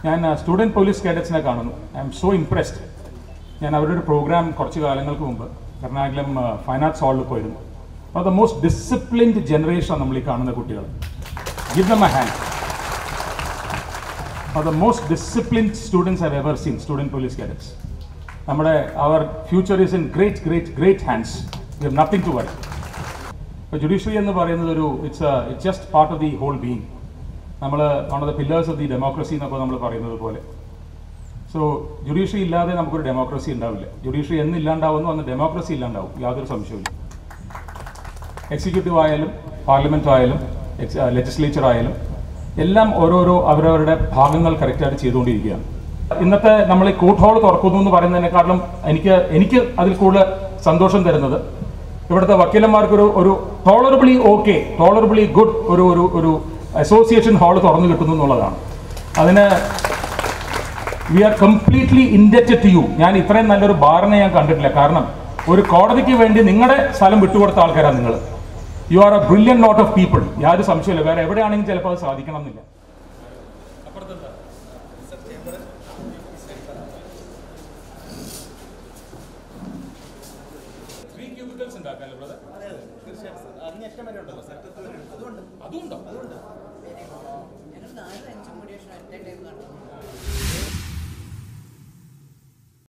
ഞാൻ student police കേഡറ്റ്സിനെ കാണുന്നു I M so impressed ഞാൻ അവരുടെ ഒരു പ്രോഗ്രാം കുറച്ച് കാലങ്ങൾക്ക് മുമ്പ് എറണാകുളം ഫൈൻ ആർട്സ് ഹാളിൽ പോയിരുന്നു അപ്പോൾ ദ മോസ്റ്റ് ഡിസിപ്ലിൻഡ് ജനറേഷൻ നമ്മൾ ഈ കാണുന്ന കുട്ടികൾ give them a hand are the most disciplined students I've ever seen, student police cadets. നമ്മുടെ അവർ future is in great great great hands you have nothing to worry ഇപ്പോൾ judiciary എന്ന് പറയുന്നത് ഒരു it's it's just part of the whole being നമ്മൾ one of the pillars of the democracy എന്നൊക്കെ നമ്മൾ പറയുന്നത് പോലെ സോ ജുഡീഷ്യറി ഇല്ലാതെ നമുക്കൊരു ഡെമോക്രസി ഉണ്ടാവില്ല ജുഡീഷ്യറി എന്ന് ഇല്ലാണ്ടാവുന്നു അന്ന് ഡെമോക്രസി ഇല്ലാണ്ടാവും യാതൊരു സംശയവും എക്സിക്യൂട്ടീവ് ആയാലും പാർലമെന്റ് ആയാലും ലെജിസ്ലേച്ചർ ആയാലും എല്ലാം ഓരോരോ അവരവരുടെ ഭാഗങ്ങൾ കറക്റ്റായിട്ട് ചെയ്തുകൊണ്ടിരിക്കുകയാണ് ഇന്നത്തെ നമ്മൾ ഈ കൂട്ട് ഹാൾ തുറക്കുന്നു എന്ന് പറയുന്നതിനെക്കാളും എനിക്ക് എനിക്ക് അതിൽ കൂടുതൽ സന്തോഷം തരുന്നത് ഇവിടുത്തെ വക്കീലന്മാർക്കൊരു ഒരു ടോളറബിളി ഓക്കെ ടോളറബിളി ഗുഡ് ഒരു ഒരു ഒരു അസോസിയേഷൻ ഹാൾ തുറന്നു കിട്ടുന്നു എന്നുള്ളതാണ് അതിന് we are completely indebted to you ഞാൻ ഇത്രയും നല്ലൊരു ബാറിനെ ഞാൻ കണ്ടിട്ടില്ല കാരണം ഒരു കോടതിക്ക് വേണ്ടി നിങ്ങളുടെ സ്ഥലം വിട്ടുകൊടുത്ത ആൾക്കാരാണ് നിങ്ങൾ you are a brilliant lot of people യാതൊരു സംശയമില്ല വേറെ എവിടെയാണെങ്കിലും ചിലപ്പോൾ അത് സാധിക്കണം എന്നില്ല ഞങ്ങൾ നാലും അഞ്ചും കൂടി ഒറ്റ ടൈം നടന്നു